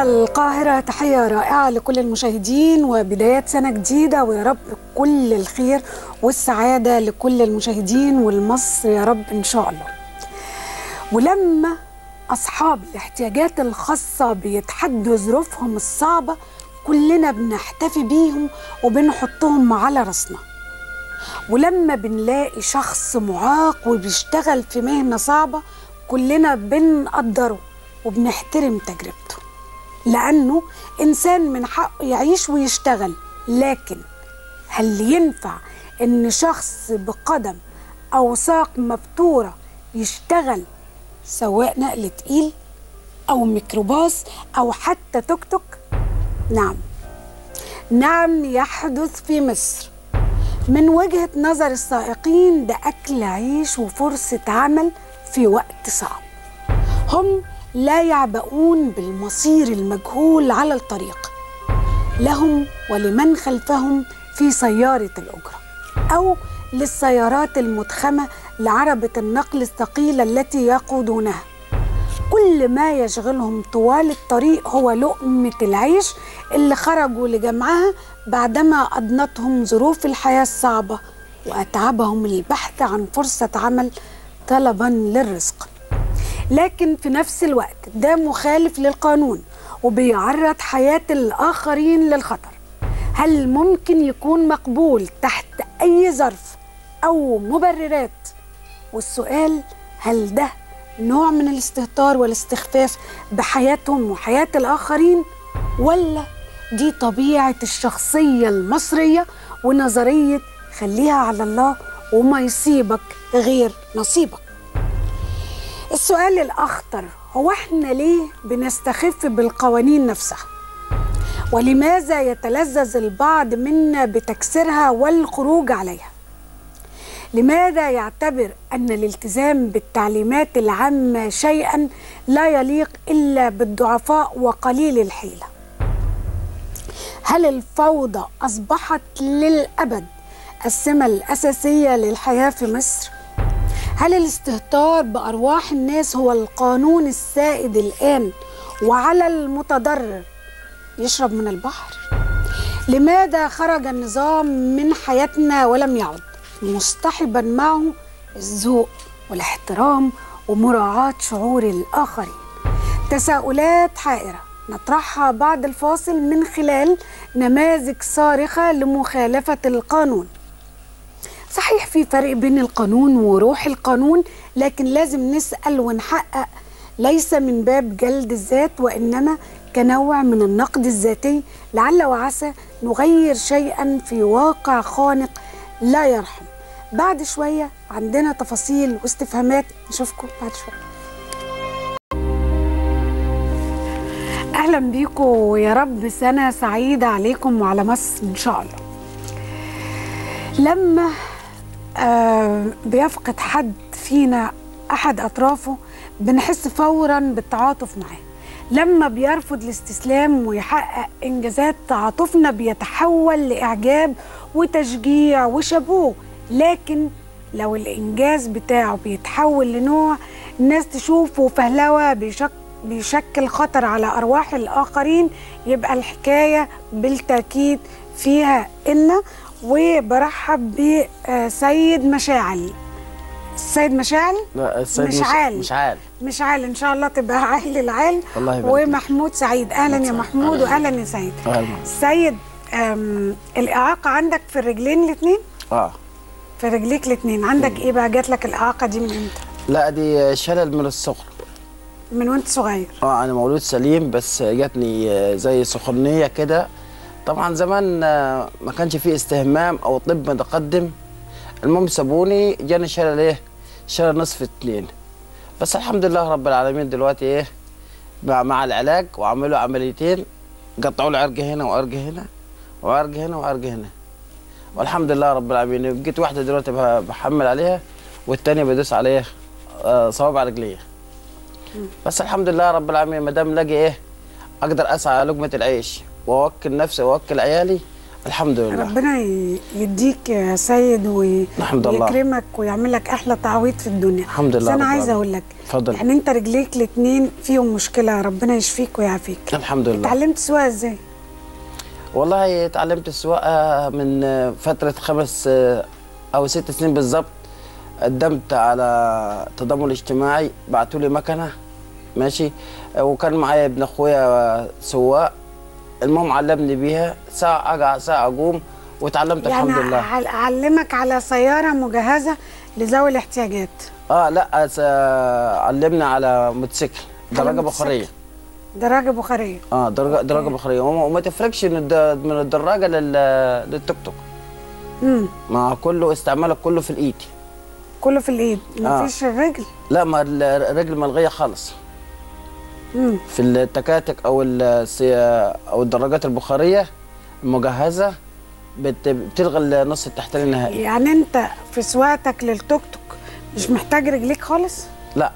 القاهرة تحية رائعة لكل المشاهدين وبدايات سنة جديدة ويا رب كل الخير والسعادة لكل المشاهدين والمصر يا رب إن شاء الله ولما أصحاب الاحتياجات الخاصة بيتحدوا ظروفهم الصعبة كلنا بنحتفي بيهم وبنحطهم على راسنا ولما بنلاقي شخص معاق وبيشتغل في مهنة صعبة كلنا بنقدره وبنحترم تجربته لأنه إنسان من حقه يعيش ويشتغل لكن هل ينفع إن شخص بقدم أو ساق مبتورة يشتغل سواء نقل تقيل أو ميكروباص أو حتى توك توك؟ نعم نعم يحدث في مصر من وجهة نظر السائقين ده أكل عيش وفرصة عمل في وقت صعب هم لا يعبؤون بالمصير المجهول على الطريق لهم ولمن خلفهم في سيارة الأجرة أو للسيارات المتخمة لعربة النقل الثقيلة التي يقودونها كل ما يشغلهم طوال الطريق هو لقمة العيش اللي خرجوا لجمعها بعدما أضنتهم ظروف الحياة الصعبة وأتعبهم البحث عن فرصة عمل طلبا للرزق لكن في نفس الوقت ده مخالف للقانون وبيعرض حياة الآخرين للخطر هل ممكن يكون مقبول تحت أي ظرف أو مبررات والسؤال هل ده نوع من الاستهتار والاستخفاف بحياتهم وحياة الآخرين ولا دي طبيعة الشخصية المصرية ونظرية خليها على الله وما يصيبك غير نصيبك السؤال الأخطر هو احنا ليه بنستخف بالقوانين نفسها ولماذا يتلذذ البعض منا بتكسيرها والخروج عليها لماذا يعتبر أن الالتزام بالتعليمات العامة شيئا لا يليق إلا بالضعفاء وقليل الحيلة هل الفوضى أصبحت للأبد السمة الأساسية للحياة في مصر؟ هل الاستهتار بأرواح الناس هو القانون السائد الآن وعلى المتضرر يشرب من البحر؟ لماذا خرج النظام من حياتنا ولم يعد مصطحبا معه الذوق والاحترام ومراعاة شعور الآخرين تساؤلات حائرة نطرحها بعد الفاصل من خلال نماذج صارخة لمخالفة القانون صحيح في فرق بين القانون وروح القانون لكن لازم نسأل ونحقق ليس من باب جلد الذات وإنما كنوع من النقد الذاتي لعل وعسى نغير شيئا في واقع خانق لا يرحم بعد شوية عندنا تفاصيل واستفهامات نشوفكم بعد شوية أهلا بيكم ويا رب سنة سعيدة عليكم وعلى مصر إن شاء الله لما آه بيفقد حد فينا أحد أطرافه بنحس فورا بالتعاطف معاه لما بيرفض الاستسلام ويحقق إنجازات تعاطفنا بيتحول لإعجاب وتشجيع وشابوه لكن لو الإنجاز بتاعه بيتحول لنوع الناس تشوفه فهلوة بيشك بيشكل خطر على أرواح الآخرين يبقى الحكاية بالتأكيد فيها إن وبرحب بسيد مشاعل السيد مشاعل لا السيد مشعال. مشعال مشعال ان شاء الله تبقى عال العال الله يبارك فيك. ومحمود سعيد اهلا يا سعيد. محمود أهلاً. واهلا يا سيد أهلاً. سيد أم، الاعاقه عندك في الرجلين الاثنين اه في رجليك الاثنين عندك ايه بقى جات لك الاعاقه دي من امتى لا دي شلل من الصغر من وانت صغير اه انا مولود سليم بس جاتني آه، زي سخونيه كده طبعا زمان آه، ما كانش فيه استهمام او طب متقدم المهم سابوني جاني شلل ايه شلل نصف اتنين بس الحمد لله رب العالمين دلوقتي ايه مع, مع العلاج وعملوا عمليتين قطعوا لي عرق هنا وعرق هنا وعرق هنا وعرق هنا والحمد لله رب العالمين جيت واحده دلوقتي بح- بحمل عليها والتانيه بدوس عليها آه، صوابع رجليه بس الحمد لله رب العالمين ما دام لاقي ايه اقدر اسعى على لقمه العيش واوكل نفسي واوكل عيالي الحمد لله ربنا ي- يديك يا سيد وي- الحمد لله. ويكرمك ويعمل لك احلى تعويض في الدنيا الحمد لله بس انا رب عايزه العالمين. اقول لك اتفضل. يعني انت رجليك الاتنين فيهم مشكله ربنا يشفيك ويعافيك الحمد لله اتعلمت سواقه ازاي والله اتعلمت السواقة من فترة خمس أو ست سنين بالظبط قدمت على تضامن اجتماعي بعتوا لي مكنة ماشي وكان معايا ابن أخويا سواق المهم علمني بيها ساعة أقع ساعة أقوم واتعلمت يعني الحمد لله أعل- اعلمك على سياره مجهزه لذوي الاحتياجات اه لا س- علمنا على موتوسيكل دراجة على بخارية موتوسيكل. دراجه بخاريه اه دراجة دراجة بخارية وما وما تفرقش من الد- من الدراجة لل- للتوك توك امم مع كله استعمالك كله في الإيد كله في الايد آه. مفيش الرجل لا ما الرجل ملغيه خالص امم في التكاتك او السي... او الدراجات البخاريه المجهزه بت... بتلغي النص التحتاني النهائي يعني انت في سواقتك للتوك توك مش محتاج رجليك خالص لا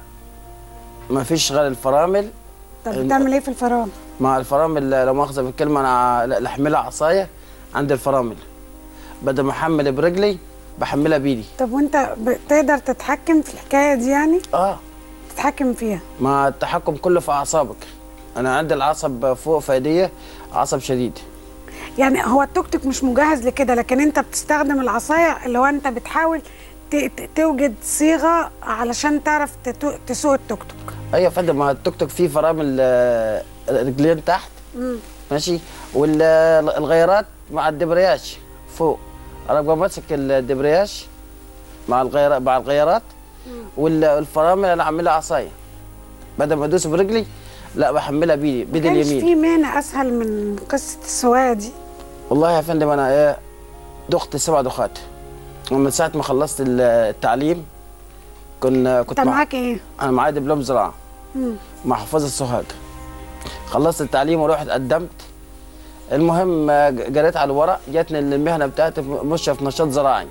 ما فيش غير الفرامل طب الم- بتعمل ايه في الفرامل مع الفرامل لا مؤاخذه في الكلمه انا لا- احملها عصايه عند الفرامل بدل ما احمل برجلي بحملها بايدي طب وانت بتقدر تتحكم في الحكايه دي يعني اه تتحكم فيها مع التحكم كله في اعصابك انا عندي العصب فوق في ايديا عصب شديد يعني هو التوك توك مش مجهز لكده لكن انت بتستخدم العصايه اللي هو انت بتحاول ت- ت- توجد صيغه علشان تعرف تتو- تسوق التوك توك ايوه يا فندم ما التوك توك فيه فرامل آه، رجلين تحت مم. ماشي والغيارات مع الدبرياج فوق انا ببقى ماسك الدبرياج مع الغيارات مع الغيارات والفرامل انا عاملها عصايه بدل ما ادوس برجلي لا بحملها بايدي بايدي كانش اليمين في مانع اسهل من قصه السواقه دي والله يا فندم انا ايه دخت سبع دخات ومن ساعه ما خلصت التعليم كنا كنت انت مع- معاك ايه انا معايا دبلوم زراعه مم. مع حفاظ السوهاج خلصت التعليم ورحت قدمت المهم آه، ج- جريت على الورق جاتني المهنه بتاعتي في- مشرف نشاط زراعي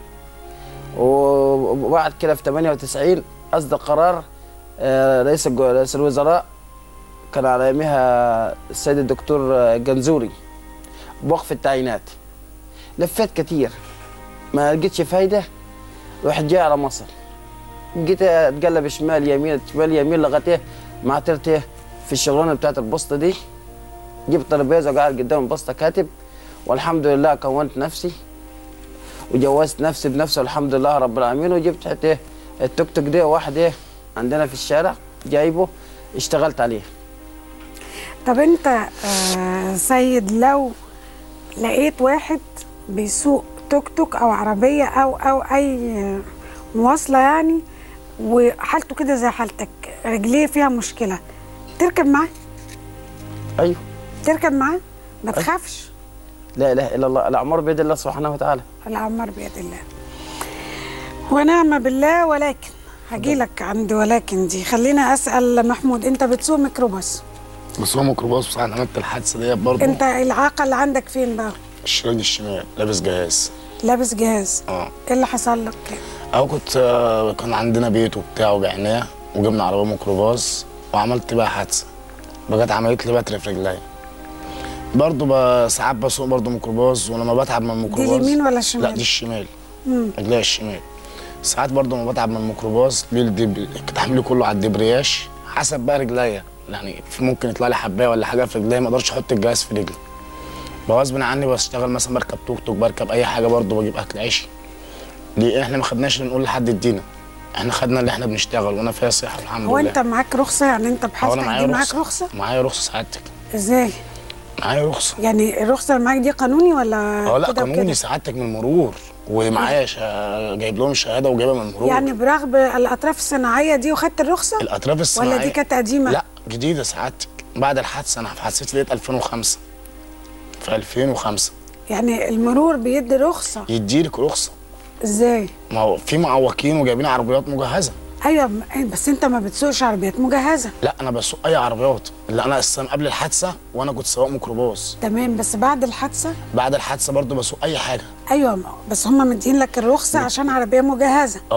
و- وبعد كده في 98 اصدر قرار آه، رئيس الج- رئيس الوزراء كان على يومها السيد الدكتور آه، جنزوري بوقف التعيينات لفيت كتير ما لقيتش فايده رحت جاي على مصر جيت اتقلب شمال يمين شمال يمين لغايه ايه ما عثرت ايه في الشغلانه بتاعت البوسطه دي جبت ترابيزه وقاعد قدام البوسطه كاتب والحمد لله كونت نفسي وجوزت نفسي بنفسي والحمد لله رب العالمين وجبت حتى ايه التوك توك ده واحد ايه عندنا في الشارع جايبه اشتغلت عليه طب انت آه سيد لو لقيت واحد بيسوق توك توك او عربيه او او اي آه، مواصله يعني وحالته كده زي حالتك رجليه فيها مشكله تركب معاه ايوه تركب معاه ما تخافش لا اله الا الله الاعمار بيد الله سبحانه وتعالى العمار بيد الله ونعم بالله ولكن هجي لك عند ولكن دي خلينا اسال محمود انت بتسوق ميكروباص بس هو ميكروباص بصراحه انا عملت الحادثه ديت برضه انت الاعاقه اللي عندك فين بقى الشريط الشمال لابس جهاز لابس جهاز اه ايه اللي حصل لك او كنت آه، كان عندنا بيت وبتاع وبعناه وجبنا عربيه ميكروباص وعملت بقى حادثه بقت عملت لي بتر في رجلي برضه ب- ساعات بسوق برضه ميكروباص ولما بتعب من الميكروباص اليمين ولا الشمال؟ لا دي الشمال مم. رجلي الشمال ساعات برضه لما بتعب من الميكروباص جلدي ب- تحملي كله على الدبرياج حسب بقى رجليا يعني في ممكن يطلع لي حبايه ولا حاجه في رجلي ما اقدرش احط الجهاز في رجلي بغصب عني بشتغل مثلا بركب توك توك بركب اي حاجه برضه بجيب اكل عيشي دي احنا ما خدناش اللي نقول لحد ادينا احنا خدنا اللي احنا بنشتغل وانا فيها صحه الحمد هو لله انت معاك رخصه يعني انت هو انا بحالتك معايا دي معاك رخصه رخصه معايا رخصه سعادتك ازاي معايا رخصه يعني الرخصه اللي معاك دي قانوني ولا اه لا كده قانوني وكده؟ سعادتك من المرور ومعايا شا... جايب لهم شهاده وجايبها من المرور يعني برغم الاطراف الصناعيه دي وخدت الرخصه الاطراف الصناعيه ولا دي كانت قديمه لا جديده سعادتك بعد الحادثه انا في حادثتي ديت 2005 في 2005 يعني المرور بيدي رخصه يديلك رخصه ازاي ما هو في معوقين وجايبين عربيات مجهزه ايوه م- بس انت ما بتسوقش عربيات مجهزه لا انا بسوق اي عربيات اللي انا اصلا قبل الحادثه وانا كنت سواق ميكروباص تمام بس بعد الحادثه بعد الحادثه برضو بسوق اي حاجه ايوه م- بس هم مدين لك الرخصه عشان عربيه مجهزه اه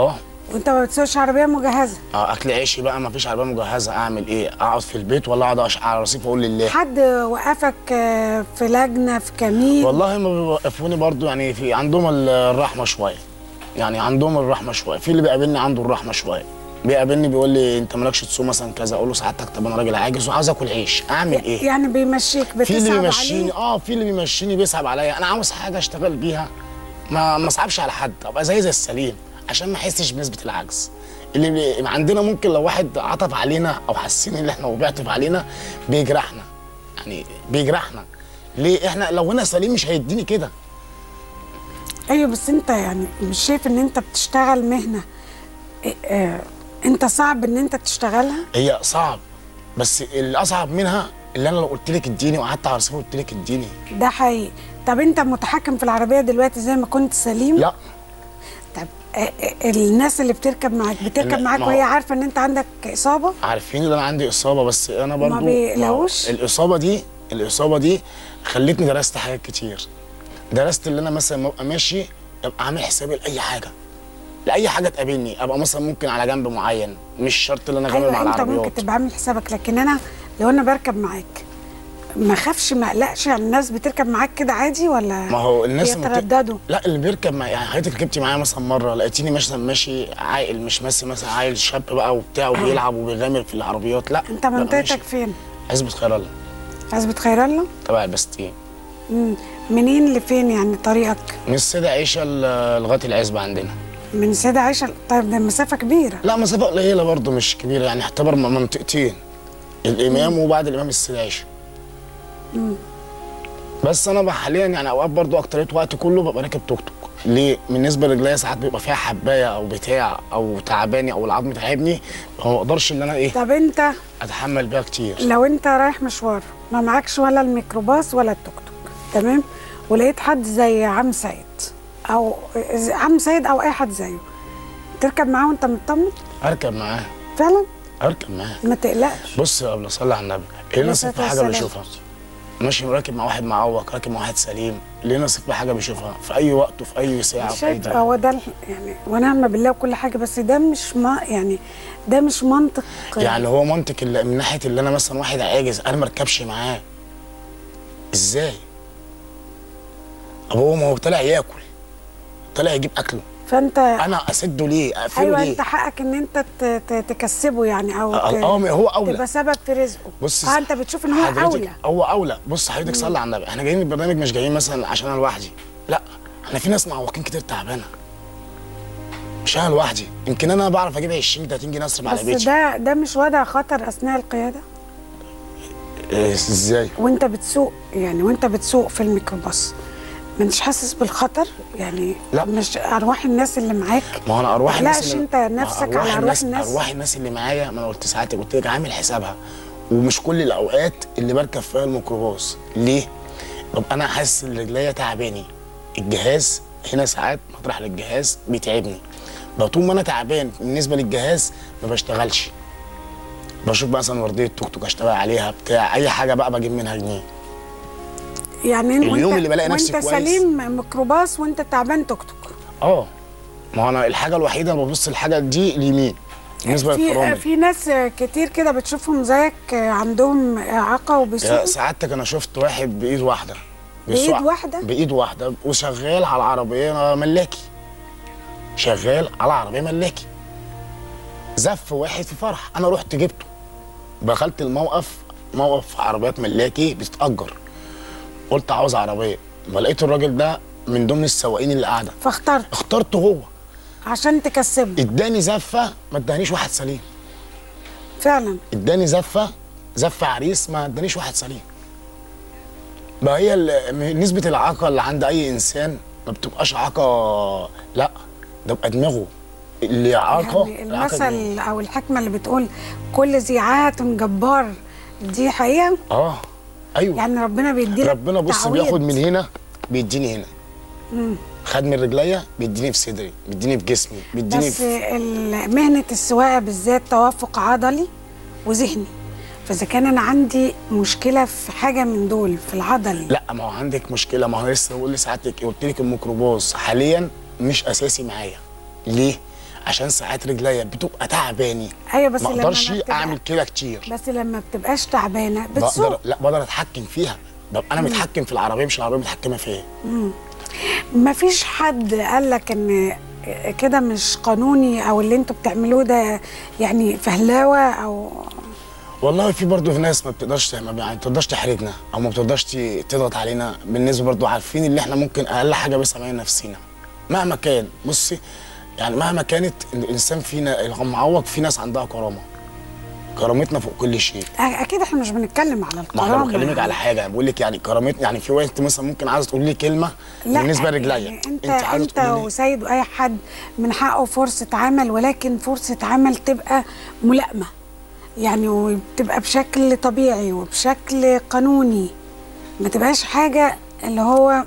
وانت ما بتسوقش عربيه مجهزه اه اكل عيشي بقى ما فيش عربيه مجهزه اعمل ايه اقعد في البيت ولا اقعد أش- على رصيف اقول لله حد وقفك آه، في لجنه في كمين والله ما بيوقفوني برضو يعني في عندهم ال- الرحمه شويه يعني عندهم الرحمه شويه في اللي بيقابلني عنده الرحمه شويه بيقابلني بيقول لي انت مالكش تصوم مثلا كذا اقول له سعادتك طب انا راجل عاجز وعاوز اكل عيش اعمل ايه يعني بيمشيك في اللي بتصعب بيمشيني عليه اه في اللي بيمشيني بيصعب عليا انا عاوز حاجه اشتغل بيها ما ما اصعبش على حد ابقى زي زي السليم عشان ما احسش بنسبه العجز اللي بي... عندنا ممكن لو واحد عطف علينا او حاسين ان احنا وبيعطف علينا بيجرحنا يعني بيجرحنا ليه احنا لو انا سليم مش هيديني كده ايوه بس انت يعني مش شايف ان انت بتشتغل مهنه إيه، آه، انت صعب ان انت تشتغلها هي صعب بس الاصعب منها اللي انا لو قلت لك اديني وقعدت على رصيف وقلت لك اديني ده حقيقي طب انت متحكم في العربيه دلوقتي زي ما كنت سليم لا طب آه، آه، الناس اللي بتركب معاك بتركب لا، معاك ما هو- وهي عارفه ان انت عندك اصابه عارفين ان انا عندي اصابه بس انا برضو بيقلقوش؟ الاصابه دي الاصابه دي خلتني درست حاجات كتير درست اللي انا مثلا لما ابقى ماشي ابقى عامل حسابي لاي حاجه لاي حاجه تقابلني ابقى مثلا ممكن على جنب معين مش شرط ان انا غامر مع ايوه انت العربيات ممكن تبقى عامل حسابك لكن انا لو انا بركب معاك ما اخافش ما اقلقش يعني الناس بتركب معاك كده عادي ولا ما هو الناس لما بت- بيترددوا لا اللي بيركب مع يعني حضرتك ركبتي معايا مثلا مره لقيتيني مثلا ماشي عاقل مش ماشي مثلا عيل شاب بقى وبتاع وبيلعب وبيغامر في العربيات لا انت لا، منطقتك ماشي. فين عزبة خير الله عزبة خير الله تبع البستين مم. منين لفين يعني طريقك من السيدة عيشة ل- لغاية العزبة عندنا من سيدة عائشة طيب ده مسافة كبيرة لا مسافة قليلة برضه مش كبيرة يعني اعتبر م- منطقتين الإمام وبعد الإمام السيدة عيشة بس أنا بقى حاليا يعني أوقات برضه أكترية وقت كله ببقى راكب توك توك ليه؟ بالنسبة لرجليا ساعات بيبقى فيها حباية أو بتاع أو تعباني أو العظم تعبني فما بقدرش إن أنا إيه طب انت أتحمل بيها كتير لو انت رايح مشوار ما معكش ولا الميكروباص ولا التوك توك تمام ولقيت حد زي عم سيد او ز- عم سيد او اي حد زيه تركب معاه وانت مطمن أركب معاه فعلا أركب معاه ما تقلقش بص يا قبل صلي على النبي ايه عليه نصيب في الصلاة حاجه والسلام. بيشوفها ماشي راكب مع واحد معوق راكب مع واحد سليم ليه نصيب في حاجه بيشوفها في اي وقت وفي اي ساعه وفي اي شايف دقيقه هو ده ال- يعني ونعم بالله وكل حاجه بس ده مش ما يعني ده مش منطق يعني هو منطق اللي من ناحيه اللي انا مثلا واحد عاجز انا ما اركبش معاه ازاي ابوه ما هو طالع ياكل طالع يجيب اكله فانت انا اسده ليه اقفله ايوه ليه انت حقك ان انت ت- ت- تكسبه يعني او اه ت- آه، ما هو اولى تبقى سبب في رزقه بص اه انت بتشوف ان هو حضرتك اولى هو اولى بص حضرتك صلي على النبي احنا جايين البرنامج مش جايين مثلا عشان انا لوحدي لا احنا في ناس معوقين كتير تعبانه مش انا لوحدي يمكن انا بعرف اجيب 20 30 جنيه اصرف على بس بيتي ده ده مش وضع خطر اثناء القياده إيه ازاي وانت بتسوق يعني وانت بتسوق في الميكروباص ما انتش حاسس بالخطر يعني لا. مش ارواح الناس اللي معاك ما هو انا ارواح الناس تقلقش اللي انت ما نفسك أرواح على ارواح الناس الناس ارواح الناس اللي معايا ما انا قلت ساعتها قلت لك عامل حسابها ومش كل الاوقات اللي بركب فيها الميكروباص ليه؟ ببقى انا حاسس ان رجليا تعباني الجهاز هنا ساعات مطرح للجهاز بيتعبني بقى طول ما انا تعبان بالنسبه للجهاز ما بشتغلش بشوف مثلا ورديه توك توك اشتغل عليها بتاع اي حاجه بقى بجيب منها جنيه يعني اليوم وانت اللي بلاقي نفسي وانت كويس. سليم ميكروباص وانت تعبان توك توك اه ما هو انا الحاجه الوحيده اللي ببص الحاجه دي اليمين بالنسبه في للفرامل في ناس كتير كده بتشوفهم زيك عندهم اعاقه يا وبيسوقوا سعادتك انا شفت واحد بايد واحده بإيد بيسوق- واحدة؟ بايد واحده وشغال على عربيه ملاكي شغال على عربيه ملاكي زف واحد في فرح انا رحت جبته دخلت الموقف موقف عربيات ملاكي بتتاجر قلت عاوز عربيه ما لقيت الراجل ده من ضمن السواقين اللي قاعده فاخترت اخترته هو عشان تكسبه اداني زفه ما ادانيش واحد سليم فعلا اداني زفه زفه عريس ما ادانيش واحد سليم بقى هي ال- نسبه الاعاقه اللي عند اي انسان ما بتبقاش اعاقه لا ده بقى دماغه اللي اعاقه يعني الإعاقة دماغه. المثل او الحكمه اللي بتقول كل ذي عاهه جبار دي حقيقه اه ايوه يعني ربنا بيدي لك ربنا بص تعويض. بياخد من هنا بيديني هنا خد من رجليا بيديني في صدري بيديني في جسمي بيديني بس في ال- مهنه السواقه بالذات توافق عضلي وذهني فاذا كان انا عندي مشكله في حاجه من دول في العضلي لا ما هو عندك مشكله ما هو لسه بقول لسعادتك قلت لك الميكروباص حاليا مش اساسي معايا ليه عشان ساعات رجليا بتبقى تعباني ايوه بس ما لما اقدرش ما بتبقى- اعمل كده كتير بس لما بتبقاش تعبانه بتسوق بقدر لا بقدر اتحكم فيها ببقى انا متحكم في العربيه مش العربيه متحكمه فيا مفيش حد قال لك ان كده مش قانوني او اللي انتوا بتعملوه ده يعني فهلاوه او والله في برضه في ناس ما بتقدرش ما يعني ما بتقدرش تحرجنا او ما بتقدرش ت- تضغط علينا بالنسبه برضه عارفين اللي احنا ممكن اقل حاجه بس علينا نفسينا مهما كان بصي يعني مهما كانت الانسان فينا المعوق في ناس عندها كرامه كرامتنا فوق كل شيء اكيد احنا مش بنتكلم على ما الكرامه احنا بكلمك يعني. على حاجه بقول لك يعني كرامتنا يعني في وقت مثلا ممكن عايزه تقولي لي كلمه لا بالنسبه لرجليا يعني انت عايزة انت تقولي لي- وسيد واي حد من حقه فرصه عمل ولكن فرصه عمل تبقى ملائمه يعني وتبقى بشكل طبيعي وبشكل قانوني ما تبقاش حاجه اللي هو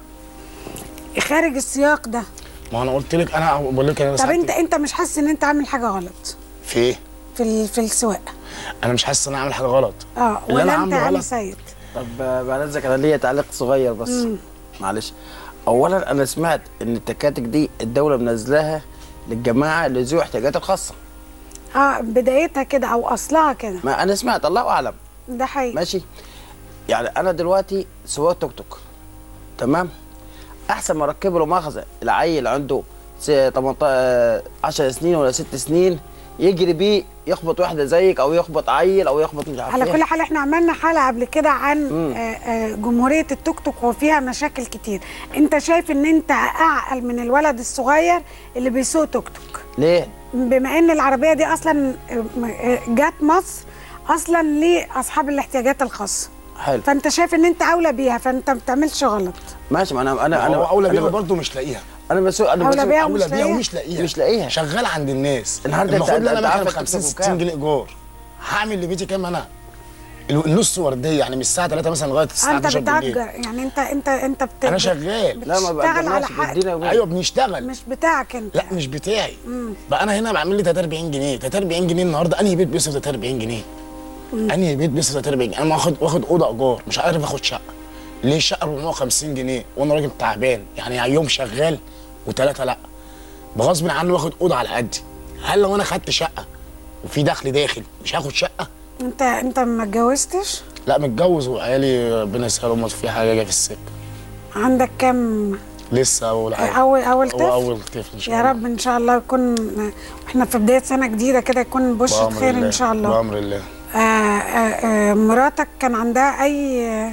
خارج السياق ده ما انا قلت لك انا بقول لك انا طب ساعات- انت انت مش حاسس ان انت عامل حاجه غلط في ايه؟ في ال- في السواقه انا مش حاسس ان انا عامل حاجه غلط اه اللي ولا أنا انت عامله يا علي غلط. سيد طب آه، بعد اذنك انا ليا تعليق صغير بس معلش اولا انا سمعت ان التكاتك دي الدوله منزلاها للجماعه اللي ذوي احتياجات الخاصه اه بدايتها كده او اصلها كده ما انا سمعت الله اعلم ده حقيقي ماشي يعني انا دلوقتي سواق توك توك تمام احسن ما اركب له مخزن العيل عنده س- 18 10 سنين ولا 6 سنين يجري بيه يخبط واحده زيك او يخبط عيل او يخبط مش عارف على إيه. كل حال احنا عملنا حلقه قبل كده عن آه، آه، جمهوريه التوك توك وفيها مشاكل كتير انت شايف ان انت اعقل من الولد الصغير اللي بيسوق توك توك ليه بما ان العربيه دي اصلا آه، آه، جت مصر اصلا لاصحاب الاحتياجات الخاصه حلو فانت شايف ان انت اولى بيها فانت ما بتعملش غلط ماشي ما انا انا انا انا اولى بيها أنا- برضه مش لاقيها انا بسوق انا أولى بسوق بيها اولى ومش بيها لاقيها؟ ومش لاقيها مش لاقيها. شغال عند الناس النهاردة المفروض أنت- ان انا أنت مكنه عارف 50 تكسبه 60 كام؟ جنيه ايجار هعمل لبيتي كام انا ال- النص ورديه يعني من الساعه 3 مثلا لغايه الساعه انت 12 بتأجر بالليل يعني انت انت انت بت... انا شغال لا ما بتشتغل على بقدرناش حق بيدينا يومين. ايوه بنشتغل مش بتاعك انت لا مش بتاعي بقى انا هنا بعمل لي 43 جنيه 43 جنيه النهارده انهي بيت بيصرف 43 جنيه انهي بيت بيصرف 43 جنيه انا واخد واخد اوضه ايجار مش عارف اخد شقه ليه شقه 450 جنيه وانا راجل تعبان يعني يوم شغال وثلاثه لا بغصب عني واخد اوضه على قدي هل لو انا خدت شقه وفي دخل داخل مش هاخد شقه انت انت ما اتجوزتش لا متجوز وعيالي ربنا يسهلهم في حاجه جايه في السكه عندك كام لسه اول حاجه اول اول طفل هو اول طفل ان شاء يا الله رب ان شاء الله يكون احنا في بدايه سنه جديده كده يكون بشرة بأمر خير الله. ان شاء الله بامر الله آه آه آه مراتك كان عندها اي آه،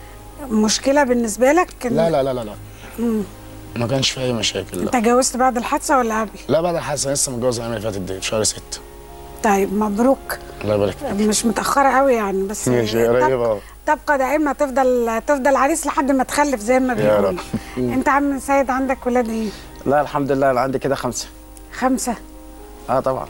مشكله بالنسبه لك إن- لا لا لا لا لا ما كانش في اي مشاكل لا انت اتجوزت بعد الحادثه ولا قبل لا بعد الحادثه لسه متجوز الايام اللي فاتت دي في شهر 6 طيب مبروك الله يبارك فيك مش متاخره قوي يعني بس ماشي، قريبة تبقى, أهو. تبقى دائما تفضل تفضل عريس لحد ما تخلف زي ما يا بيقولوا رب. انت عم سيد عندك ولاد ايه لا الحمد لله انا عندي كده خمسه خمسه اه طبعا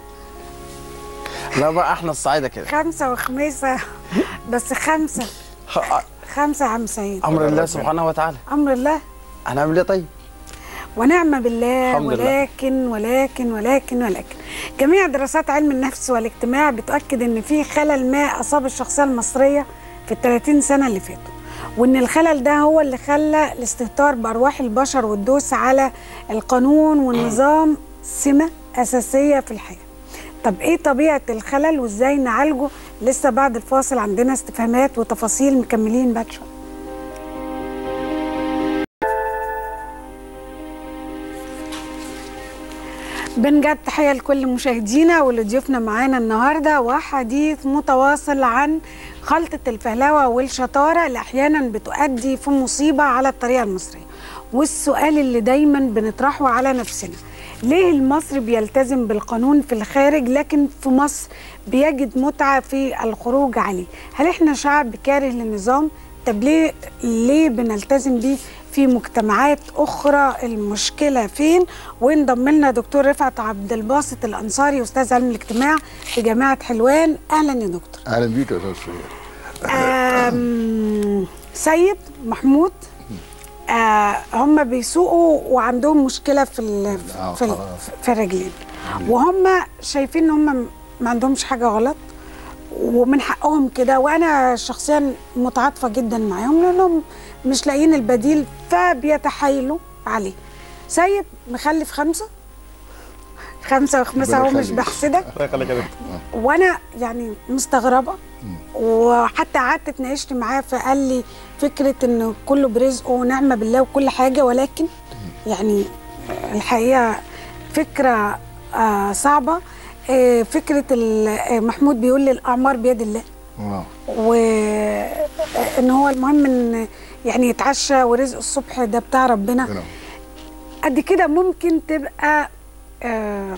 لا بقى احنا الصعايده كده خمسه وخميسه بس خمسه خمسه يا عم سيد امر الله سبحانه وتعالى امر الله هنعمل ايه طيب ونعم بالله الحمد لله. ولكن ولكن ولكن ولكن جميع دراسات علم النفس والاجتماع بتؤكد ان في خلل ما اصاب الشخصيه المصريه في ال 30 سنه اللي فاتوا وان الخلل ده هو اللي خلى الاستهتار بارواح البشر والدوس على القانون والنظام سمه اساسيه في الحياه طب ايه طبيعه الخلل وازاي نعالجه لسه بعد الفاصل عندنا استفهامات وتفاصيل مكملين بعد شويه بنجد تحية لكل مشاهدينا واللي ضيوفنا معانا النهاردة وحديث متواصل عن خلطة الفهلوة والشطارة اللي أحيانا بتؤدي في مصيبة على الطريقة المصرية والسؤال اللي دايما بنطرحه على نفسنا ليه المصري بيلتزم بالقانون في الخارج لكن في مصر بيجد متعة في الخروج عليه هل احنا شعب كاره للنظام طب ليه ليه بنلتزم بيه في مجتمعات اخرى المشكله فين وانضم لنا دكتور رفعت عبد الباسط الانصاري استاذ علم الاجتماع في جامعه حلوان اهلا يا دكتور اهلا بيك يا استاذ شهير آم، سيد محمود آه هم بيسوقوا وعندهم مشكله في ال آه، في, ال خلاص. في الرجلين وهم شايفين ان هم ما عندهمش حاجه غلط ومن حقهم كده وانا شخصيا متعاطفه جدا معاهم لانهم مش لاقيين البديل فبيتحايلوا عليه سيد مخلف خمسه خمسة وخمسة ربنا هو مش يخليك. بحسدك الله يخليك يا دكتور وانا يعني مستغربه وحتى قعدت اتناقشت معاه فقال لي فكره ان كله برزقه ونعمه بالله وكل حاجه ولكن يعني الحقيقه فكره آه صعبه آه فكره ال- آه، محمود بيقول لي الاعمار بيد الله آه. وان هو المهم ان يعني يتعشى ورزق الصبح ده بتاع ربنا هنا. قد كده ممكن تبقى آم،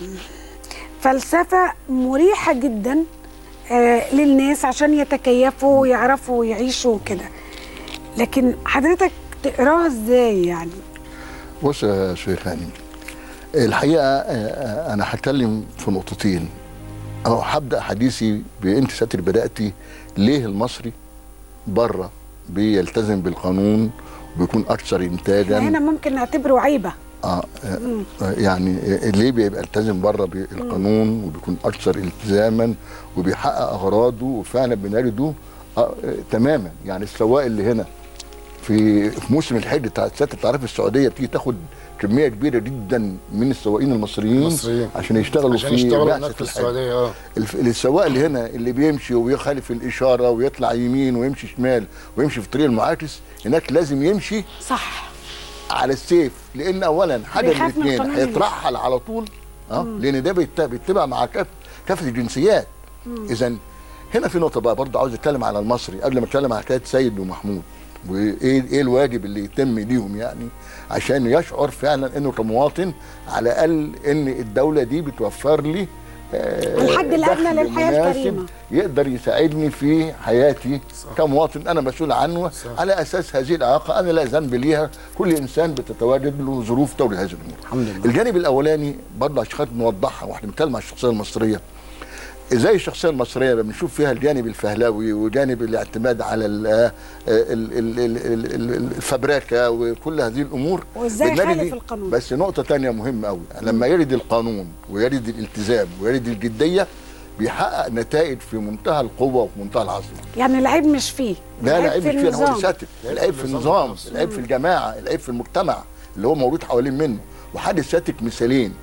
فلسفة مريحة جدا آه، للناس عشان يتكيفوا ويعرفوا يعيشوا كده لكن حضرتك تقراها ازاي يعني بص يا شيخ هاني الحقيقه آه، آه، انا هتكلم في نقطتين او هبدا حديثي بانت ساتر بداتي ليه المصري بره بيلتزم بالقانون وبيكون اكثر انتاجا هنا ممكن نعتبره عيبة آه آه، آه، يعني آه، ليه بيبقى التزم بره بالقانون وبيكون اكثر التزاما وبيحقق اغراضه وفعلا بنجده آه آه، تماما يعني السواق اللي هنا في في موسم الحج بتاع سياده التعريف السعوديه بتيجي تاخد كميه كبيره جدا من السواقين المصريين المصريين. عشان يشتغلوا عشان في يشتغلوا بعثة هناك في الحج. السعوديه اه الف- السواق اللي هنا اللي بيمشي ويخالف الاشاره ويطلع يمين ويمشي شمال ويمشي في الطريق المعاكس هناك لازم يمشي صح على السيف لان اولا حاجه من بيخاف من الاثنين القانون هيترحل على طول اه لان ده بيت- بيتبع مع كاف كافه الجنسيات اذا هنا في نقطه بقى برضه عاوز اتكلم على المصري قبل ما اتكلم على حكايه سيد ومحمود وايه ايه الواجب اللي يتم ليهم يعني عشان يشعر فعلا انه كمواطن على الاقل ان الدوله دي بتوفر لي آه، الحد الأدنى دخل للحياة مناسب الكريمة. يقدر يساعدني في حياتي كمواطن انا مسؤول عنه على اساس هذه الاعاقه انا لا ذنب ليها كل انسان بتتواجد له ظروف تولي هذه الامور الحمد لله. الجانب الاولاني برضه عشان خاطر نوضحها واحنا بنتكلم عن الشخصيه المصريه ازاي الشخصيه المصريه بنشوف فيها الجانب الفهلاوي وجانب الاعتماد على ال- ال- ال- ال- ال- ال- الفبركه وكل هذه الامور وإزاي بنلاقي يخالف دي- القانون. بس نقطه تانية مهمه قوي لما يرد القانون ويرد الالتزام ويرد الجديه بيحقق نتائج في منتهى القوه وفي منتهى العظمه يعني العيب مش فيه لا العيب مش فيه أنا هو النظام. ساتر العيب في النظام العيب في الجماعه العيب في المجتمع اللي هو موجود حوالين منه وحادث ساتك مثالين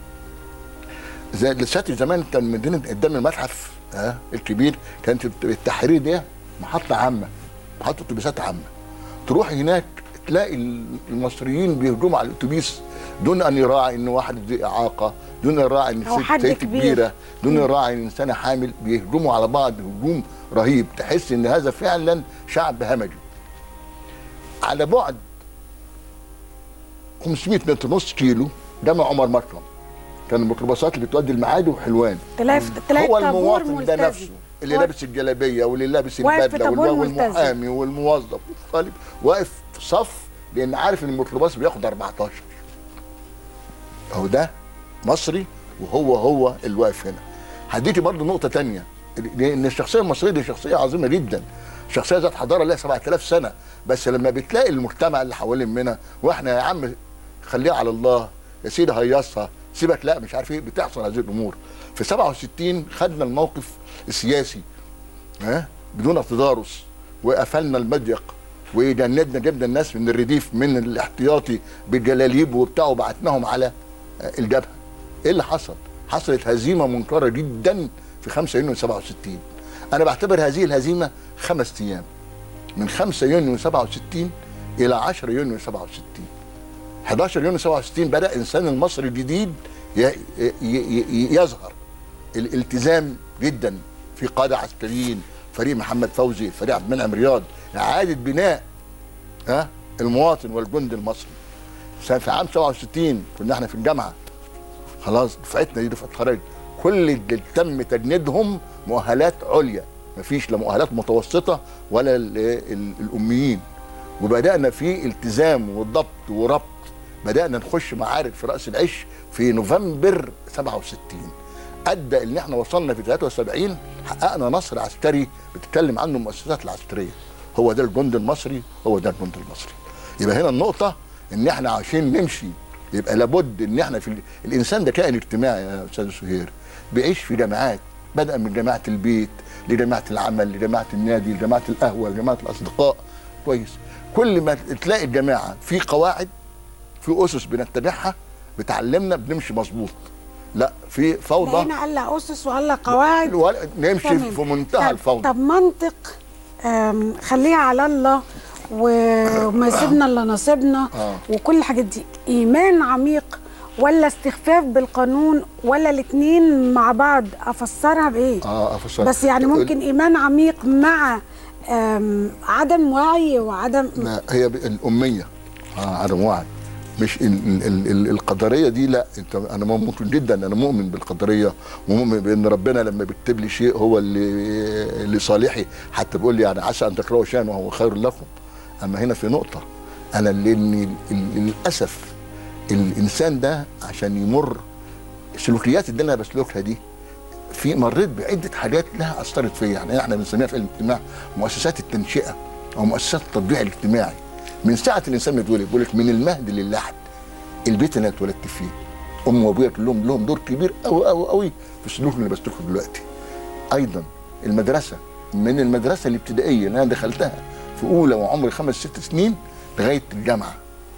زي الساتر زمان كان من ضمن قدام المتحف ها الكبير كانت التحرير ده محطه عامه محطه اتوبيسات عامه تروح هناك تلاقي المصريين بيهجموا على الاتوبيس دون ان يراعي ان واحد ذي اعاقه دون ان يراعي ان أو ست حد ست كبير. كبيره دون ان يراعي ان انسانه حامل بيهجموا على بعض هجوم رهيب تحس ان هذا فعلا شعب همجي على بعد 500 متر نص كيلو جامع عمر مكرم كان الميكروباصات اللي بتودي المعادي وحلوان تلاقي تلاقي هو الطابور المواطن ده ملتزم. نفسه اللي واقف- لابس الجلابيه واللي لابس واقف في البدله طابور والم- ملتزم. والمحامي والموظف والطالب واقف في صف لان عارف ان الميكروباص بياخد 14 اهو ده مصري وهو هو اللي واقف هنا هديكي برضه نقطه تانية لان الشخصيه المصريه دي شخصيه عظيمه جدا شخصيه ذات حضاره لها 7000 سنه بس لما بتلاقي المجتمع اللي حوالين منها واحنا يا عم خليها على الله يا سيدي هيصها سيبك لا مش عارف ايه بتحصل هذه الامور في 67 خدنا الموقف السياسي ها بدون تدارس وقفلنا المضيق وجندنا جبنا الناس من الرديف من الاحتياطي بالجلاليب وبتاع وبعتناهم على آه، الجبهه ايه اللي حصل؟ حصلت هزيمه منكره جدا في 5 يونيو 67 انا بعتبر هذه الهزيمه خمس ايام من 5 يونيو 67 الى 10 يونيو 67 11 يونيو 67 بدا انسان المصري الجديد ي- ي- ي- يظهر الالتزام جدا في قاده عسكريين فريق محمد فوزي فريق عبد المنعم رياض اعاده بناء ها المواطن والجندي المصري سنة- في عام 67 كنا احنا في الجامعه خلاص دفعتنا دي دفعه خرج كل اللي تم تجنيدهم مؤهلات عليا مفيش لا مؤهلات متوسطه ولا ال- ال- الاميين وبدانا في التزام وضبط وربط بدانا نخش معارك في راس العش في نوفمبر 67 ادى ان احنا وصلنا في 73 حققنا نصر عسكري بتتكلم عنه المؤسسات العسكريه هو ده الجند المصري هو ده الجند المصري يبقى هنا النقطه ان احنا عشان نمشي يبقى لابد ان احنا في ال- الانسان ده كائن اجتماعي يا استاذ سهير بيعيش في جماعات بدا من جماعه البيت لجماعه العمل لجماعه النادي لجماعه القهوه لجماعه الاصدقاء كويس كل ما تلاقي الجماعه في قواعد في اسس بنتبعها بتعلمنا بنمشي مظبوط لا في فوضى هنا قال لها اسس وقال لها قواعد ولا- نمشي تمام. في منتهى طب- الفوضى طب منطق آم، خليها على الله وما يسيبنا الا نصيبنا آه. وكل الحاجات دي ايمان عميق ولا استخفاف بالقانون ولا الاثنين مع بعض افسرها بايه اه افسر بس يعني ممكن ايمان عميق مع آم، عدم وعي وعدم لا هي ب- الاميه اه عدم وعي مش ال ال ال ال القدريه دي لا انت انا ممكن جدا انا مؤمن بالقدريه ومؤمن بان ربنا لما بيكتب لي شيء هو اللي لصالحي حتى بيقول لي يعني عسى ان تكرهوا شيئا وهو خير لكم اما هنا في نقطه انا لان للاسف الانسان ده عشان يمر السلوكيات اللي انا بسلكها دي في مريت بعده حاجات لها اثرت فيا يعني احنا بنسميها في علم الاجتماع مؤسسات التنشئه او مؤسسات التطبيع الاجتماعي من ساعه الانسان ما يتولد بيقول لك من المهد للحد البيت اللي انا اتولدت فيه امي وابويا كلهم لهم دور كبير قوي قوي قوي في السلوك اللي بسلكه دلوقتي ايضا المدرسه من المدرسه الابتدائيه اللي انا دخلتها في اولى وعمري خمس ست سنين لغايه الجامعه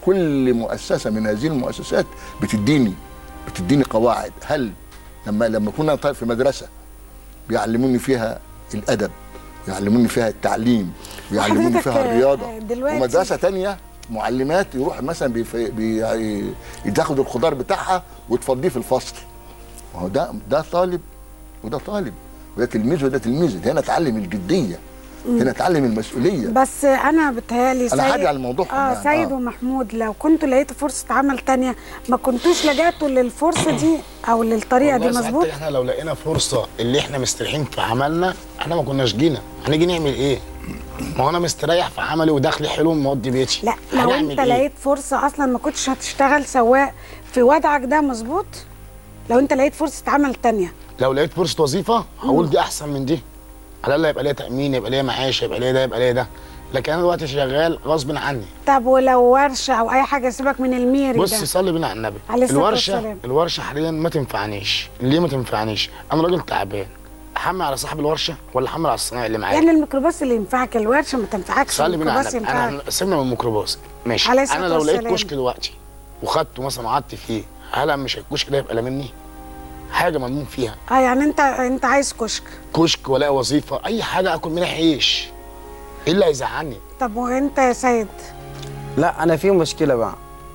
كل مؤسسه من هذه المؤسسات بتديني بتديني قواعد هل لما لما كنا طيب في مدرسه بيعلموني فيها الادب يعلموني فيها التعليم بيعلموني وحضرتك، فيها آه، الرياضه دلوقتي- ومدرسه تانية معلمات يروح مثلا بيف... بي... ياخد الخضار بتاعها وتفضيه في الفصل ما هو ده ده طالب وده طالب وده تلميذ وده تلميذ هنا اتعلم الجديه هنا اتعلم المسؤوليه بس انا بتهيألي أنا سيد هاجي على موضوعهم اه يعني، سيد آه. ومحمود لو كنتوا لقيتوا فرصه عمل تانية ما كنتوش لجأتوا للفرصه دي او للطريقه دي والله ساعات مظبوط احنا لو لقينا فرصه اللي احنا مستريحين في عملنا احنا ما كناش جينا هنيجي نعمل ايه؟ ما هو انا مستريح في عملي ودخلي حلو مودي بيتي لا لو هنعمل انت إيه؟ لقيت فرصه اصلا ما كنتش هتشتغل سواق في وضعك ده مظبوط لو انت لقيت فرصه عمل تانية لو لقيت فرصه وظيفه هقول دي احسن من دي على الاقل يبقى ليا تامين يبقى ليا معاش يبقى ليا ده يبقى ليا ده لكن انا دلوقتي شغال غصب عني طب ولو ورشه او اي حاجه سيبك من الميري بص ده صلي بينا على النبي عليه الصلاة الورشه والسلام. الورشه حاليا ما تنفعنيش ليه ما تنفعنيش انا راجل تعبان احمل على صاحب الورشه ولا احمل على الصنايعي اللي معايا يعني الميكروباص اللي ينفعك الورشه ما تنفعكش صلي بينا على الميكروباص النبي ينفعك انا سيبنا من الميكروباص ماشي عليه الصلاة انا لو لقيت والسلام. كشك دلوقتي وخدته مثلا وقعدت فيه هل مش الكشك ده يبقى لا مني حاجه ملموم فيها اه يعني انت انت عايز كشك كشك ولا وظيفه اي حاجه اكل منها عيش ايه اللي هيزعلني طب وانت يا سيد لا انا في مشكله بقى